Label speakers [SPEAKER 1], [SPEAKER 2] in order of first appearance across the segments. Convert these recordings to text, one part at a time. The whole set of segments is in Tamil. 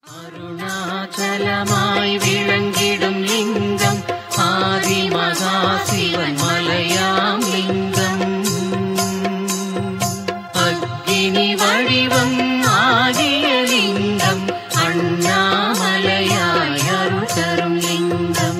[SPEAKER 1] அருணாச்சலமாய் விளங்கிடும் லிங்கம் ஆதி மகா சிவன் மலையாம் லிங்கம் அக்கினி வடிவம் ஆகிய லிங்கம் அண்ணாமலையாய் அருள் தரும் லிங்கம்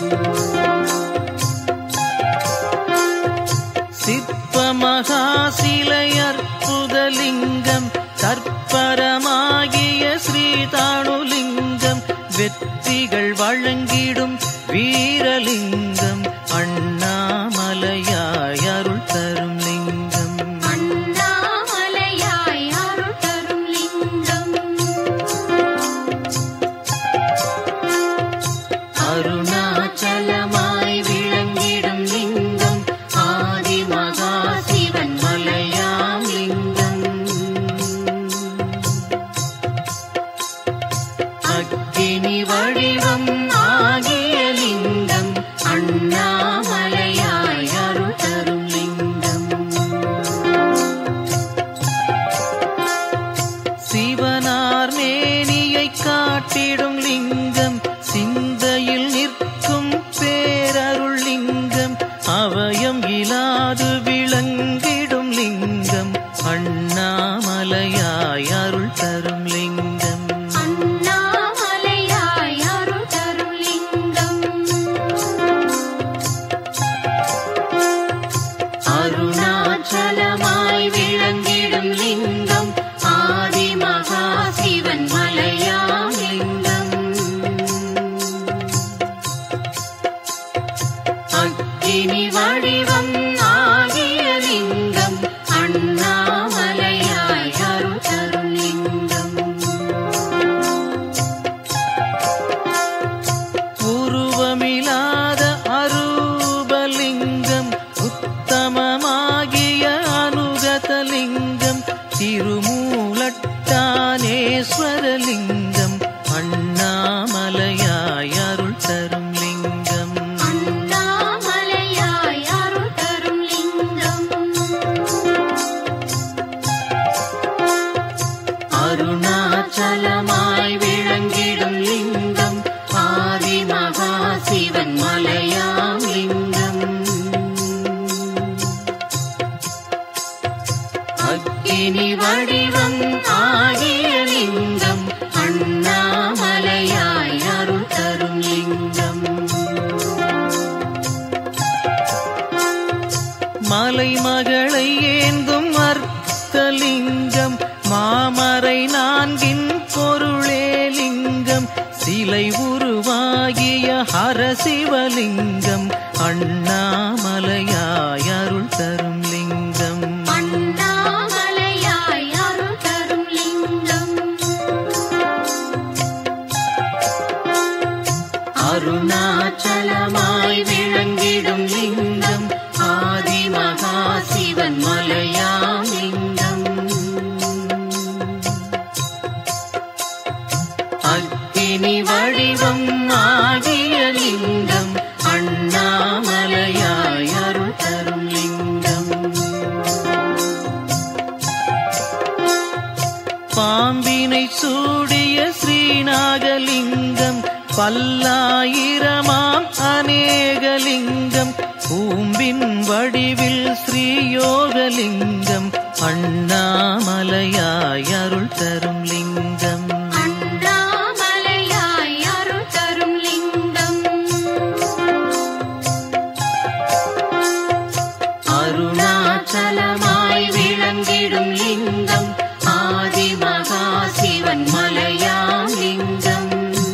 [SPEAKER 1] சிற்ப மகா சிலை அற்புதலிங்கம் தற்பரமாகிய ஸ்ரீதானுலிங்கம் வெற்றிகள் வழங்கிடும் வீரலிங்கம் அண்ணாமலையாய் அருள் தரும் லிங்கம்
[SPEAKER 2] அண்ணாமலையாய் அருள் தரும் லிங்கம்
[SPEAKER 1] அருணாச்சலமாய் விளங்கிடும் லிங்கம் ஆதி மகா சிவன் மலையாம் லிங்கம் அக்கினி வடிவம் ஆகிய லிங்கம் அண்ணாமலையாய் அருள் தரும் லிங்கம் சிவனார் மேனியை காட்டிடும் லிங்கம் சிந்தையில் நிற்கும் பேரருள் லிங்கம் அவயம் இலாது விளங்கிடும் லிங்கம் அண்ணாமலையாய் அருள் தரும் லிங்கம்
[SPEAKER 2] அண்ணாமலையாய் அருள் தரும் லிங்கம்
[SPEAKER 1] அருணாச்சலமாய் விளங்கிடும் லிங்கம் ஆதி மகா சிவன் மலையாம் லிங்கம் அக்கினி வடிவம் ஆகிய லிங்கம் அண்ணாமலையாய் அருள் தரும் லிங்கம் உருவமில்லாத அரூபலிங்கம் உத்தமமாகிய அனுகதலிங்கம் திருமூலட்டானேஸ்வரலிங்கம் அண்ணாமலையாய் அருள் தரும் லிங்கம்
[SPEAKER 2] அண்ணாமலையாய் அருள் தரும் லிங்கம்
[SPEAKER 1] அருணாச்சலமாய் விளங்கிடும் லிங்கம் ஆதி மகா சிவன் மலையாம் லிங்கம் அக்கினி வடிவம் ஆகிய லிங்கம் அண்ணாமலையாய் அருள் தரும் லிங்கம் மலை மகளை ஏந்தும் அர்த்தலிங்கம் மாமரை நான்கின் பொருளே லிங்கம் சிலை உருவாகிய ஹரசிவலிங்கம் அண்ணாமலையாய் அருள் தரும் லிங்கம்
[SPEAKER 2] அண்ணாமலையாய் அருள் தரும் லிங்கம்
[SPEAKER 1] அருணாச்சலமாய் விளங்கிடும் லிங்கம் ஆதி மகா சிவன் மலையாம் லிங்கம் அக்கினி வடிவம் ஆகிய லிங்கம் அண்ணாமலையாய் அருள் தரும் லிங்கம் பாம்பினை சூடிய ஸ்ரீநாகலிங்கம் பல்லாயிரமாம் அநேகலிங்கம் பூம்பின் வடிவில் ஸ்ரீயோகலிங்கம் அண்ணாமலையாய் அருள் தரும் லிங்கம்
[SPEAKER 2] அண்ணாமலையாய் அருள் தரும் லிங்கம்
[SPEAKER 1] அருணாச்சலமாய் விளங்கிடும் லிங்கம் ஆதி மகா சிவன் மலையாம் லிங்கம்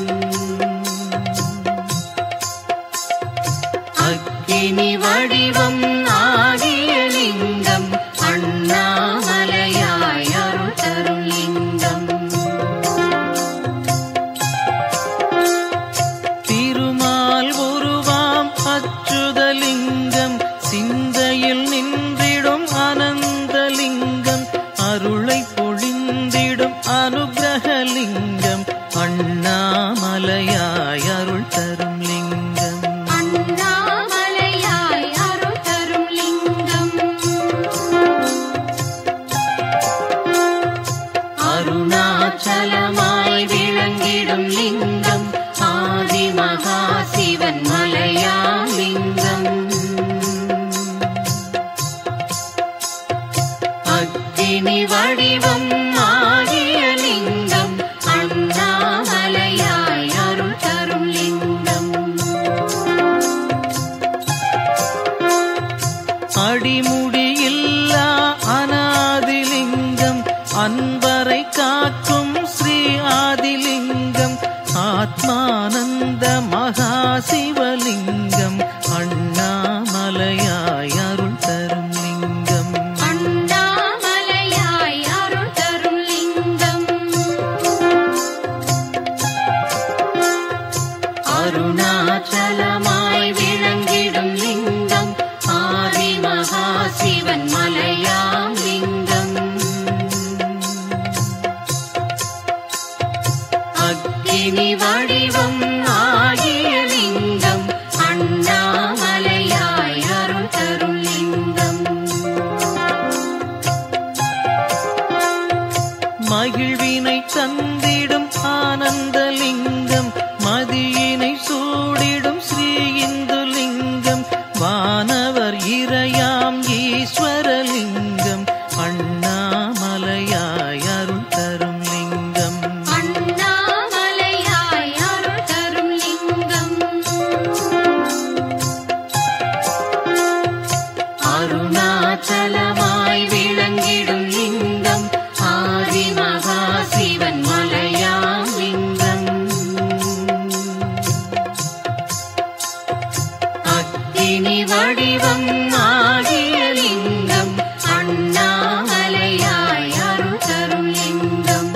[SPEAKER 1] அக்கினி வடிவம் ஆகிய லிங்கம் அண்ணாமலையாய் அருள் தரும் லிங்கம் திருமால் உருவாம் அச்சுதலிங்கம் சிந்தையில் நின்றிடும் அனந்தலிங்கம் அருளை பொழிந்திடும் அனுகிரகலிங்கம் அண்ணாமலையாய் அருள் தரும் லிங்கம்
[SPEAKER 2] அண்ணாமலையாய் அருள் தரும் லிங்கம்
[SPEAKER 1] அருணாச்சலமாய் விளங்கி
[SPEAKER 2] அக்கினி வடிவம் ஆகிய லிங்கம் அண்ணாமலையாய் அருள் தரும் லிங்கம்
[SPEAKER 1] மகிழ்வினை தந்திடும் ஆனந்தலிங்கம் மதியினை சூடிடும் ஸ்ரீ இந்துலிங்கம் வானவர் இறையாம் ஈஸ்வரலிங்கம் அண்ணாமலையாய் அருள் தரும் லிங்கம்
[SPEAKER 2] அண்ணாமலையாய் அருள் தரும் லிங்கம் அருணாச்சலமாய் விளங்கிடும் லிங்கம் ஆதி மகா சிவன் மலையாம் லிங்கம் அக்கினி வடிவம் ஆகிய லிங்கம் அண்ணாமலையாய் அருள் தரும் லிங்கம்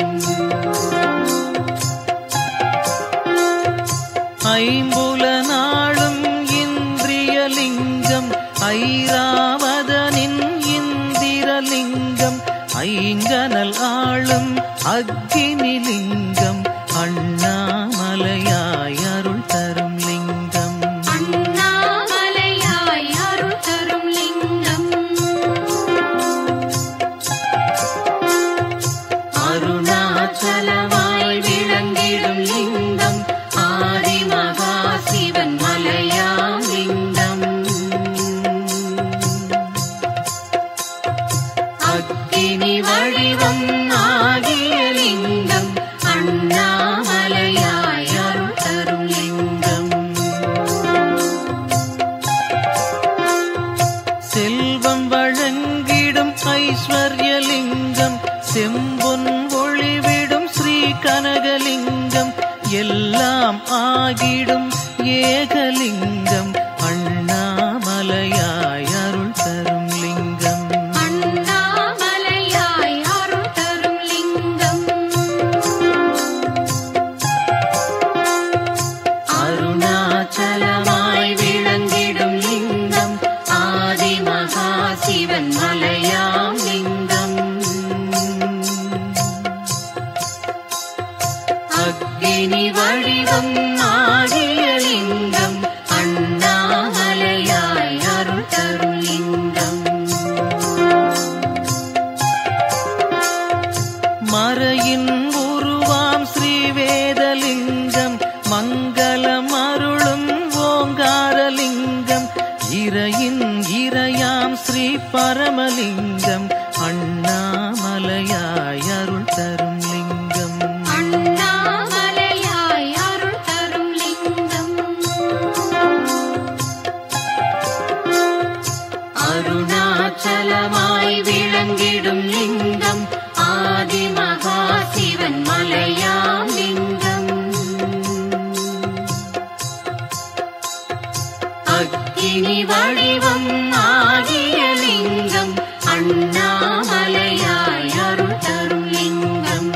[SPEAKER 1] ஐம்புல நாளும் இந்திரியலிங்கம் ஐராவதனின் இந்திரலிங்கம் ஐங்கனல் ஆளும் அக்கினிலிங்கம் அண்ணாமலையாய் அருள் தரும் லிங்கம்
[SPEAKER 2] அண்ணாமலையாய் அருள் தரும் லிங்கம் அருணாச்சலமாய் விளங்கிடும் லிங்கம் ஆதி மகா சிவன் மலையாம் லிங்கம் அக்கினி வடிவம் ஆகிய லிங்கம் அண்ணாமலையாய் அருள் தரும் லிங்கம்
[SPEAKER 1] செல்வம் வழங்கிடும் ஐஸ்வர்யலிங்கம் செம்பொன் ஒளிவிடும் ஸ்ரீ கனகலிங்கம் எல்லாம் ஆகிடும் ஏகலிங்கம் அண்ணாமலையாய் அருள் தரும் லிங்கம்
[SPEAKER 2] அண்ணாமலையாய் அருள் தரும் லிங்கம் அருணாச்சலமாய் விளங்கிடும் லிங்கம் ஆதி மகா சிவன் மலையாம் லிங்கம் அக்கினி வடிவம் ஆகிய லிங்கம் அண்ணாமலையாய் அருள் தரும் லிங்கம்
[SPEAKER 1] மறையின் உருவாம் ஸ்ரீவேதலிங்கம் மங்களம் அருளும் ஓங்காரலிங்கம் இறையின் இறையாம் ஸ்ரீ பரமலிங்கம் அண்ணாமலையாய் அருள் தரும் லிங்கம்
[SPEAKER 2] அண்ணாமலையாய் அருள் தரும் லிங்கம் அருணாச்சலமாய் விளங்கிடும் லிங்கம் ஆதி மகா சிவன் மலையாம் லிங்கம் அக்கினி வடிவம் ஆகிய லிங்கம் அண்ணாமலையாய் அருள் தரும் லிங்கம்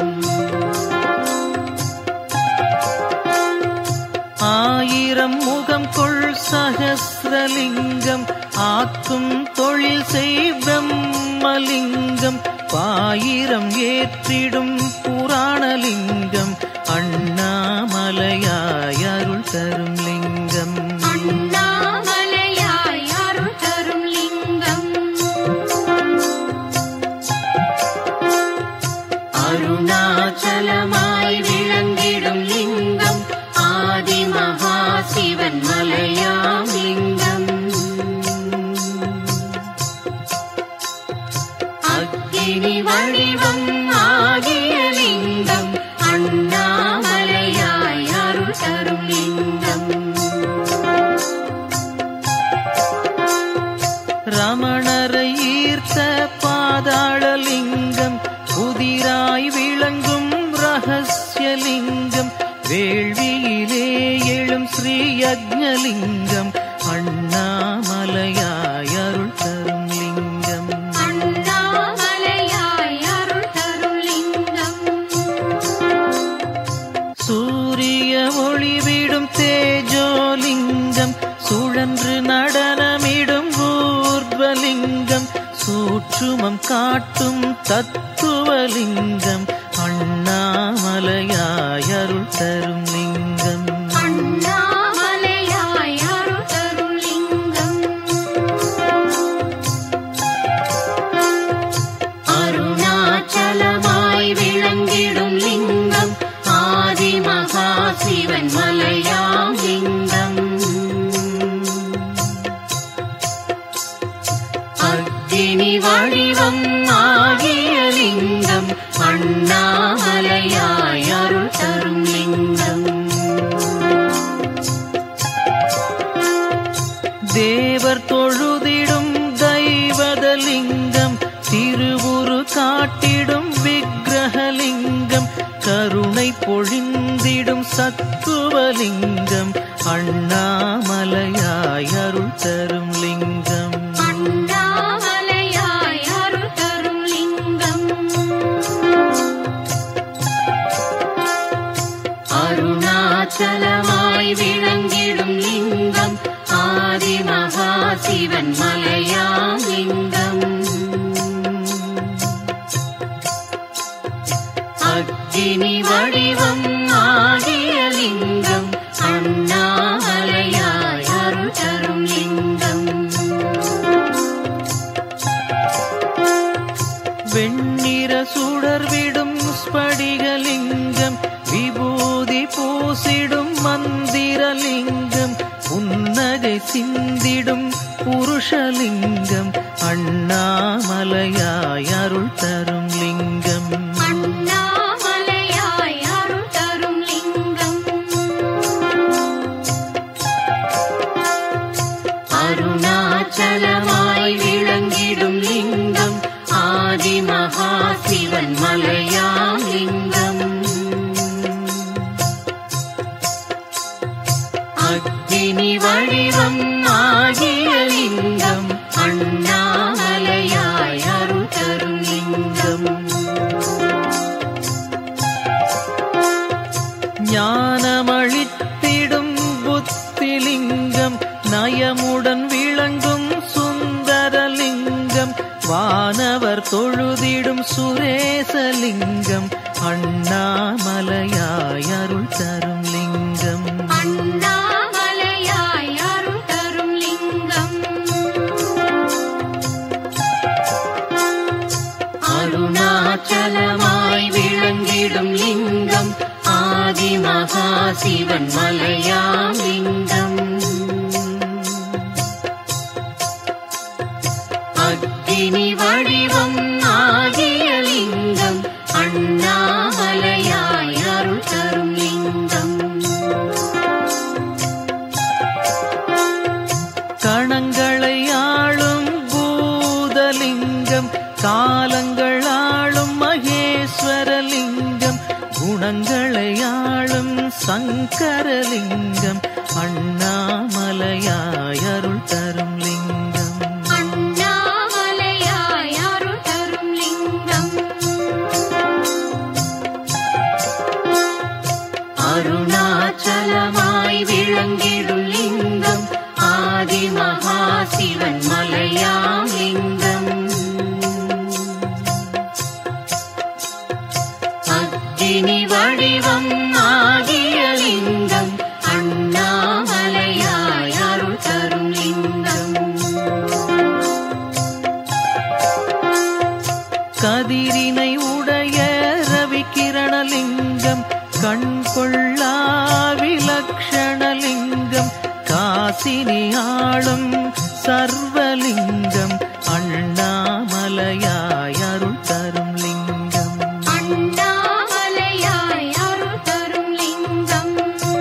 [SPEAKER 1] ஆயிரம் முகம் கொள் சகசிரலிங்கம் ஆக்கும் தொழில் செய் பிரம்மலிங்கம் பாயிரம் ஏற்றிடும் புராணலிங்கம் அண்ணாமலையாய் அருள் தரும் லிங்கம்
[SPEAKER 2] அண்ணாமலையாய் அருள் தரும் லிங்கம் அருணாச்சலமாய் விளங்கிடும் லிங்கம் ஆதி மகா சிவன் மலையாம் லிங்கம் அக்கினி வடிவம் ஆகிய லிங்கம் அண்ணாமலையாய் அருள் தரும் லிங்கம்
[SPEAKER 1] ரமணரை ஈர்த்த பாதாளலிங்கம் புதிராய் விளங்கும் ரகசியலிங்கம் வேள்வியிலே எழும் ஸ்ரீ யக்ஞலிங்கம் அண்ணாமலையாய் அருள் தரும் லிங்கம்
[SPEAKER 2] அண்ணாமலையாய் அருள் தரும் லிங்கம்
[SPEAKER 1] சூரிய ஒளிவிடும் தேஜோலிங்கம் சுழன்று நடனமிடும் ஊர்வலிங்கம் சூற்றுமம் காட்டும் தத்துவலிங்கம் அண்ணாமலையாய் அருள் தரும் லிங்கம்
[SPEAKER 2] அண்ணாமலையாய் அருள் தரும் லிங்கம் அருணாச்சலமாய் விளங்கிடும் லிங்கம் ஆதி மகா சிவன் மலையாம் லிங்கம் அக்னி வடிவம் ஆகிய லிங்கம் அண்ணாமலையாய் அருள் தரும் லிங்கம்
[SPEAKER 1] தேவர் தொழுதிடும் தெய்வதலிங்கம் திருவுரு காட்டிடும் விக்கிரகலிங்கம் கருணை பொழிந்திடும் சத்துவலிங்கம் அண்ணாமலையாய் அருள் தரும் லிங்கம்
[SPEAKER 2] அண்ணாமலையாய் அருள் தரும் லிங்கம் அருணாச்சலமாய் விளங்கிடும் லிங்கம் ஆதி மகா சிவன் மலையாம் லிங்கம் அக்னி வடிவம் ஆகிய லிங்கம் அண்ணாமலையாய் அருள் தரும் லிங்கம்
[SPEAKER 1] வெண்ணிற சுடர்விடும் ஸ்படிகலிங்கம் விபூதி பூசிடும் மந்திரலிங்கம் புன்னகை சிந்திடும் புருஷலிங்கம் அண்ணாமலையாய் அருள் தரும் லிங்கம்
[SPEAKER 2] அண்ணாமலையாய் அருள் தரும் லிங்கம் அருணாச்சலமாய் விளங்கிடும் லிங்கம் ஆதி மகா சிவன் மலையாம் லிங்கம் அக்னி வடிவம் ஆகிய லிங்கம் அண்ணாமலையாய் அருள் தரும் லிங்கம்
[SPEAKER 1] ஞானமளித்திடும் புத்திலிங்கம் நயமுடன் விளங்கும் சுந்தரலிங்கம் வானவர் தொழுதிடும் சுரேசலிங்கம் அண்ணாமலையாய் அருள் தரும் லிங்கம்
[SPEAKER 2] அண்ணாமலையாய் அருள் தரும் லிங்கம் அருணாச்சலமாய் விளங்கிடும் லிங்கம் ஆதி மகா சிவன் மலையாம் லிங்கம் அக்னி வடிவம் ஆகிய லிங்கம் அண்ணாமலையாய் அருள் தரும் லிங்கம்
[SPEAKER 1] கணங்களை ஆளும் பூதலிங்கம் காலங்களாளும் மகேஸ்வரலிங்கம் குணங்களை ஆளும் சங்கரலிங்கம் அண்ணாமலையாய் அருள் தரும் லிங்கம்
[SPEAKER 2] அண்ணாமலையாய் அருள் தரும் லிங்கம் அருணாச்சலமாய் விளங்கிடும் லிங்கம் ஆதி மகா சிவன் மலையாம் லிங்கம் அக்னி வடிவம் ஆகிய லிங்கம் அண்ணாமலையாய் அருள் தரும் லிங்கம்
[SPEAKER 1] கதிரினை உடைய ரவிகிரணலிங்கம் கண் கொள்ளா விலக்ஷணலிங்கம் காசினி ஆளும் சர்வலிங்கம் அண்ணாமலையாய் அருள் தரும் லிங்கம்
[SPEAKER 2] அண்ணாமலையாய் அருள் தரும் லிங்கம்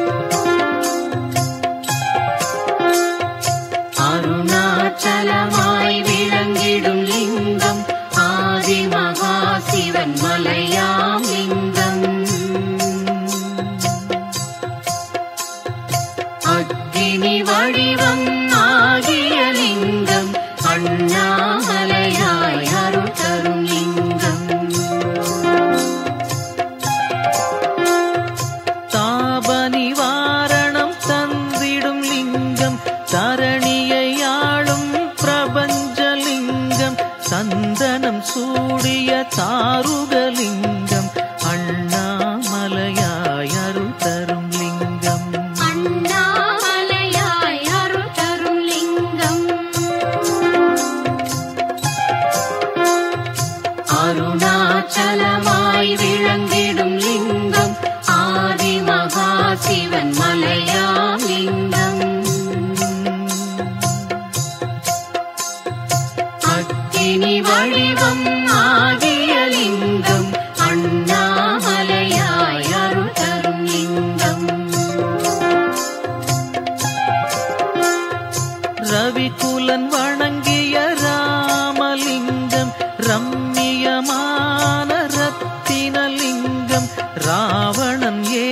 [SPEAKER 2] அருணாச்சலமாய் விளங்கிடும் லிங்கம் ஆதி மகா சிவன் மலையாம் லிங்கம் அக்னி வடிவம் ஆகிய லிங்கம் அண்ணாமலையாய் அருள்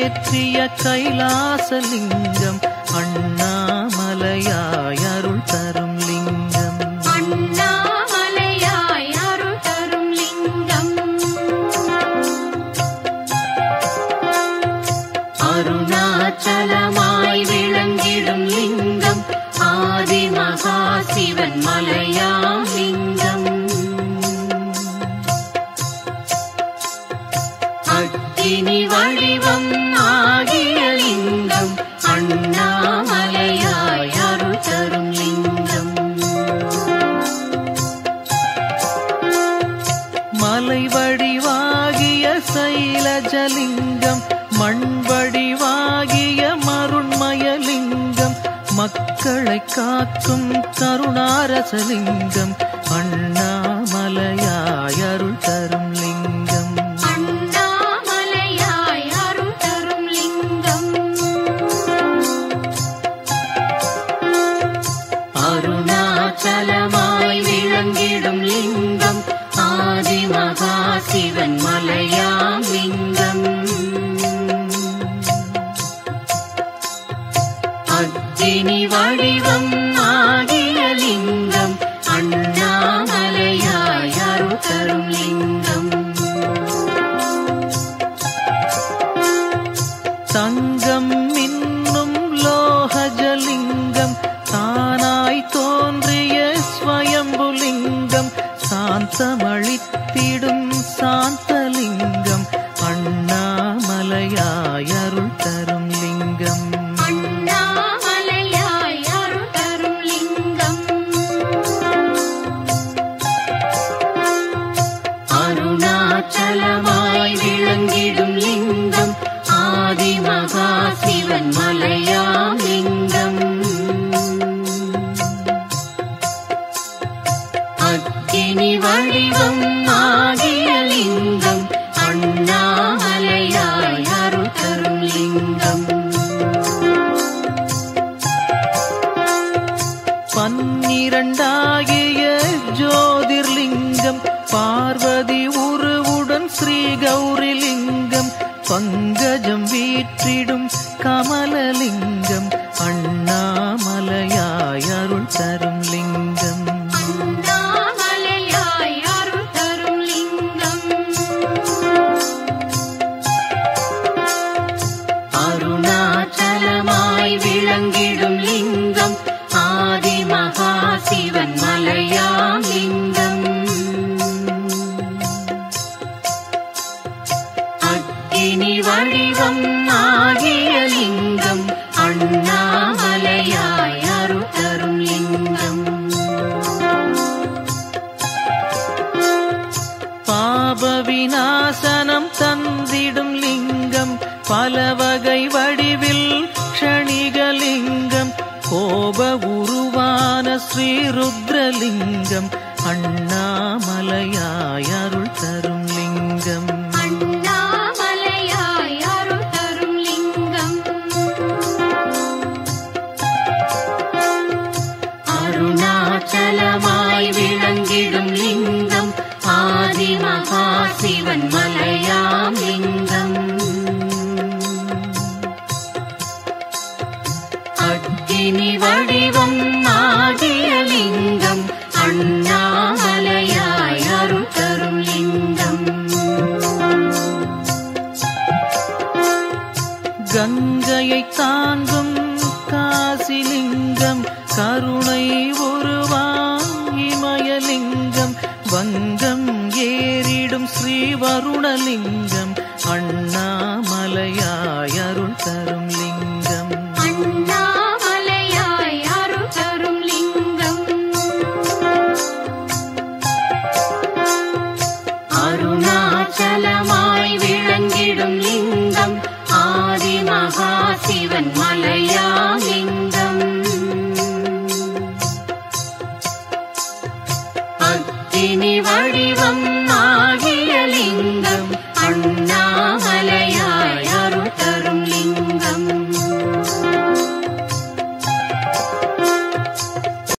[SPEAKER 1] ஏற்றிய கைலாசலிங்கம் அண்ணாமலையாய் அருள் தரும் லிங்கம்
[SPEAKER 2] அண்ணாமலையாய் அருள் தரும் லிங்கம் அருணாச்சலமாய் விளங்கிடும் லிங்கம் ஆதிமகா சிவன் மலையாம் லிங்கம் அக்கினி வடிவம் ஆகிய லிங்கம் அண்ணாமலையாய் அருள் தரும் லிங்கம்
[SPEAKER 1] மலை வடிவாகிய சைலஜலிங்கம் மண் வடிவாகிய மருண்மயலிங்கம் மக்களை காக்கும் கருணாரசலிங்கம் அண்ணாமலையாய் அருள் தரும் லிங்கம்
[SPEAKER 2] அண்ணாமலையாய் அருள் தரும் லிங்கம் அருணாச்சலமாய் விளங்கிடும் லிங்கம் ஆதிமகா சிவன் மலையாம் லிங்கம் அக்கினி வடிவம் ஆகிய லிங்கம் அண்ணாமலையாய் அருள் தரும் லிங்கம்
[SPEAKER 1] தங்கம் மின்னும் லோகஜலிங்கம் தானாய் தோன்றிய ஸ்வயம்புலிங்கம் சாந்தமளித்திடும் சாந்தலிங்கம் அண்ணாமலையாய் அருள் தரும் லிங்கம்
[SPEAKER 2] அண்ணாமலையாய் அருள் தரும் லிங்கம் அருணாச்சலமாய் விளங்கிடும் லிங்கம் ஆதிமகா சிவன் மலையாம் லிங்கம் அக்கினி வடிவம் ஆகிய லிங்கம் அண்ணாமலையாய் அருள் தரும் லிங்கம்
[SPEAKER 1] பன்னிரண்டாகிய ஜோதிர்லிங்கம் பார்வதி உருவுடன் ஸ்ரீ கௌரிலிங்கம் பங்கஜம் வீற்றிடும் கமலலிங்கம் அண்ணாமலையாய் அருள் தரும் லிங்கம்
[SPEAKER 2] அண்ணாமலையாய் அருள் தரும் லிங்கம் அருணாச்சலமாய் விளங்கிடும் லிங்கம் ஆதிமகா சிவன் மலையாம் லிங்கம் அக்கினி வடிவம் ஆகிய லிங்கம் அண்ணாமலையாய் அருள் தரும் லிங்கம்
[SPEAKER 1] பாப விநாசனம் தந்திடும் லிங்கம் பல வகை வடிவில் க்ஷணிகலிங்கம் கோப உருவான ஸ்ரீருத்ரலிங்கம் அண்ணாமலையாய் அருள் தரும் லிங்கம்
[SPEAKER 2] அண்ணாமலையாய் அருள் தரும் லிங்கம் அருணாச்சலமாய் விளங்கிடும் லிங்கம் ஆதிமகா சிவன் மலையாம் லிங்கம் அக்கினி வடிவம் ஆகிய லிங்கம் அண்ணாமலையாய் அருள் தரும் லிங்கம்
[SPEAKER 1] கங்கையை தாங்கும் காசிலிங்கம் கருணை உருவாயிமயலிங்கம் வங்கம் ஏறிடும் ஸ்ரீ வருணலிங்கம் அண்ணாமலையாய் அருள் தரும்